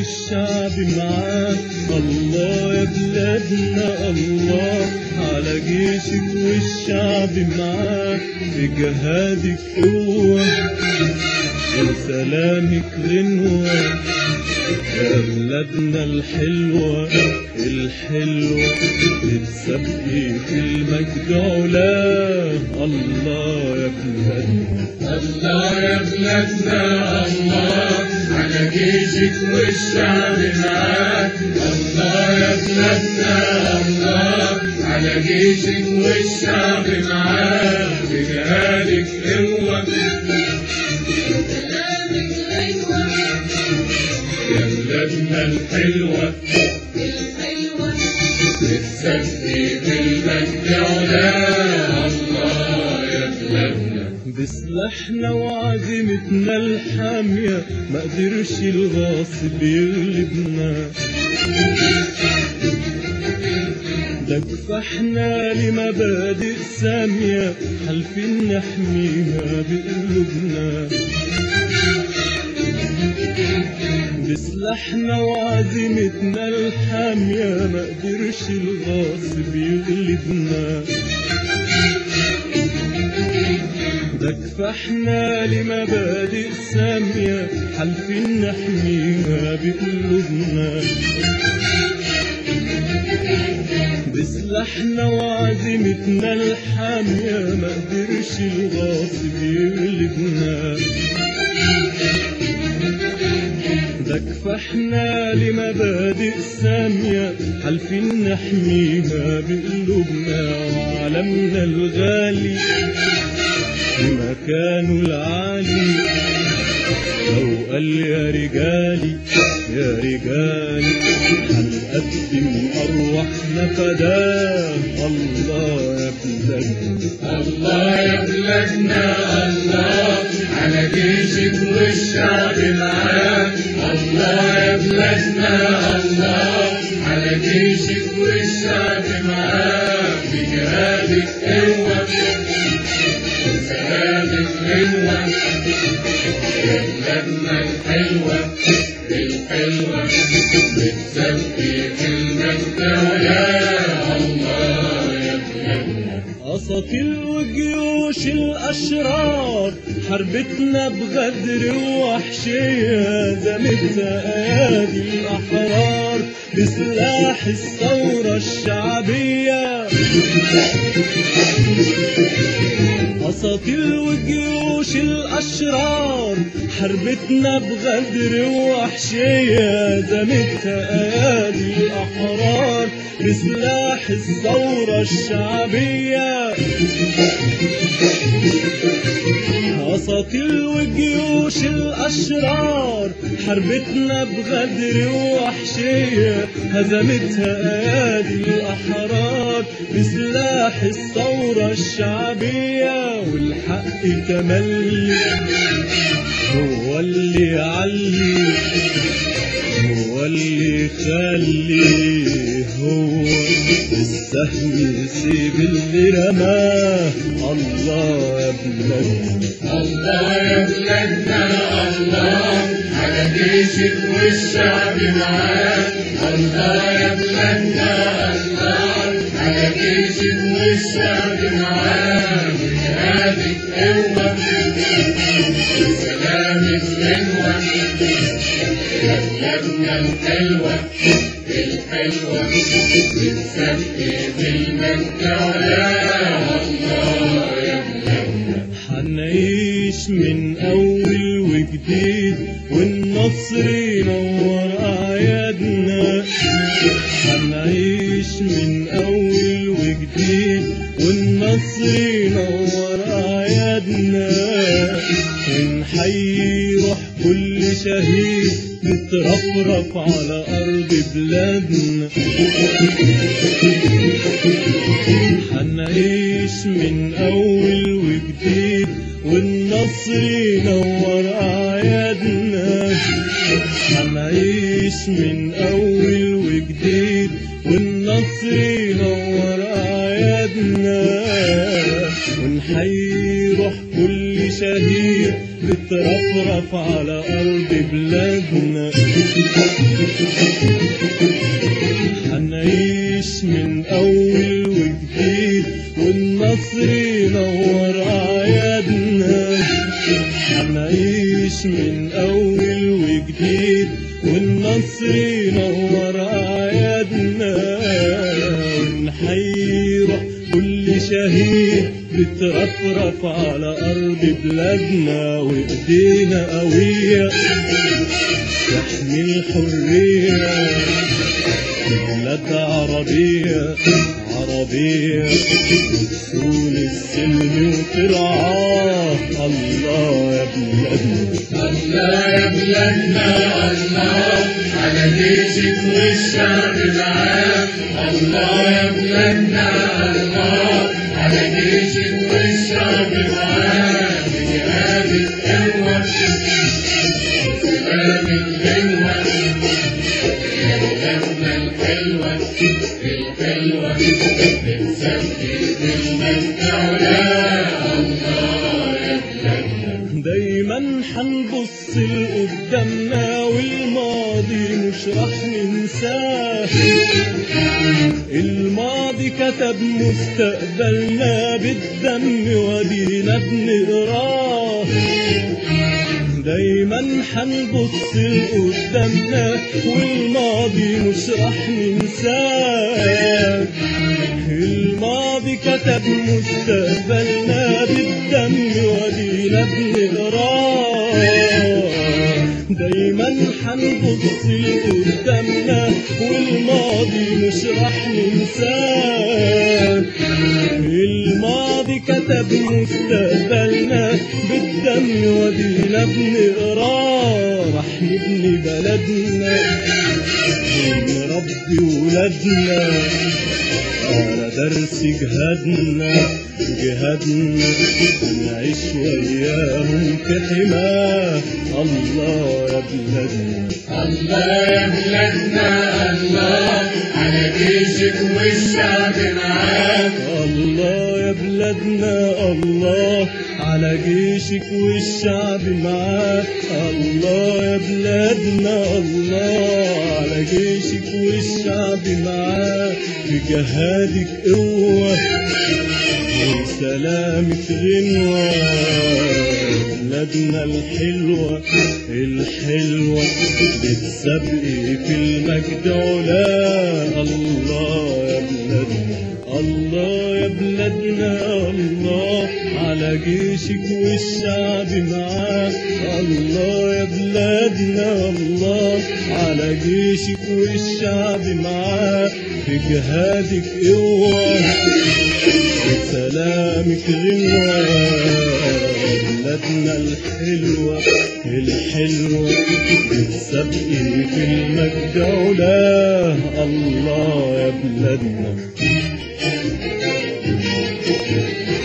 والشعب معاك الله يا بلادنا الله على جيشك والشعب معاك في جهادك قوة وسلامك غنوة يا بلادنا الحلوة الحلوة بتسبي في المجد علا الله يا بلادنا الله يا بلادنا الله على جيشك والشعب معاك الله يا بلادنا الله على جيشك والشعب معاك بجهادك قوة يا بلادنا الحلوة بتسبي في المجد علا الله يا بلادنا بسلاحنا وعزيمتنا الحامية ما قدرش الغاصب يغلبنا ده كفاحنا لمبادئ سامية حالفين نحميها بقلوبنا بسلاحنا وعزيمتنا الحامية ما قدرش الغاصب يغلبنا ده كفاحنا لمبادئ سامية حالفين نحميها بقلوبنا بسلاحنا وعزيمتنا الحامية ما قدرش الغاصب يغلبنا ده كفاحنا لمبادئ سامية حالفين نحميها بقلوبنا وعلمنا الغالي بمكانه العالي لو قال يا رجالي يا رجالي هنقدم أرواحنا فداه الله يا بلادنا الله يا بلادنا الله على جيشك والشعب معاك الله يا بلادنا الله على جيشك والشعب معاك بجهادك قوة وسلامك غنوة يا بلادنا الحلوة الحلوة بتسبي في المجد يا الله يا بلادنا أساطيل وجيوش الأشرار حربتنا بغدر ووحشية زمتها أيادي الأحرار بسلاح الثورة الشعبية أساطيل وجيوش الأشرار حربتنا بغدر ووحشية زمتها أيادي الأحرار بسلاح الثورة الشعبية أساطيل وجيوش الأشرار حربتنا بغدر ووحشية هزمتها أيادي الأحرار بسلاح الثورة الشعبية والحق تملي هو اللي يعلي هو اللي يخلي هو السهم يسيب اللي رماه الله يا بلادنا الله يا بلادنا الله على جيشك والشعب معاك الله يا بلادنا الله على جيشك والشعب معاك جهادك قوة سلامك غنوة يا بلادنا الحلوة الحلوة بتسبي بالمجد علا الله يا بلادنا حنعيش من أول وجديد والنصر ينور أعيادنا حنعيش من أول وجديد والنصر ينور أعيادنا ونحيي روح كل شهيد مترفرف على أرض بلادنا حنعيش من أول وجديد والنصر ينور أعيادنا حنعيش من أول وجديد والنصر ينور أعيادنا ونحيي روح كل شهيد بترفرف على أرض بلادنا هنعيش من أول وجديد والنصر ينور أعيادنا هنعيش من أول وجديد والنصر ينور أعيادنا ونحيي روح كل شهيد بترفرف على أرض بلادنا وإيدينا قوية تحمي الحرية بلاد عربية عربية بتسول السلم وترعاه الله يا بلادنا الله يا بلادنا الله على جيشك والشعب العام الله يا بلادنا الله على جيشك والشعب العام بجهاد القوة سلام الغنوة يا بلادنا الحلوة الحلوة بنسبح بالمجد علا الله يا بلادنا دايما حنبص لقدامنا والماضي مش راح ننساه الماضي كتب مستقبلنا بالدم ودينا بنقراه دايما حنبص لقدامنا والماضي مش راح ننساه الماضي كتب مستقبلنا بالدم ودينا بنقراه دايما حنبص لقدامنا والماضي مش راح ننساه الماضي كتب مستقبلنا بالدم ودينا بنقراه راح نبني بلدنا ونربي ولادنا على درس جهادنا جهادنا نعيش وياهم في حماه الله يا بلادنا الله يا بلادنا الله على جيشك والشعب معاك الله يا بلادنا الله على جيشك والشعب معاك الله يا بلادنا الله على جيشك والشعب معاك في جهادك قوة وسلامك غنوة بلادنا الحلوة الحلوة بتسابقي في المجد علا الله يا بلادنا الله يا بلادنا الله على جيشك والشعب معاك الله يا بلادنا الله على جيشك والشعب معاك في جهادك قوة سلامك غنوة بلادنا الحلوة الحلوة بتسابقي في المجد علا الله يا بلادنا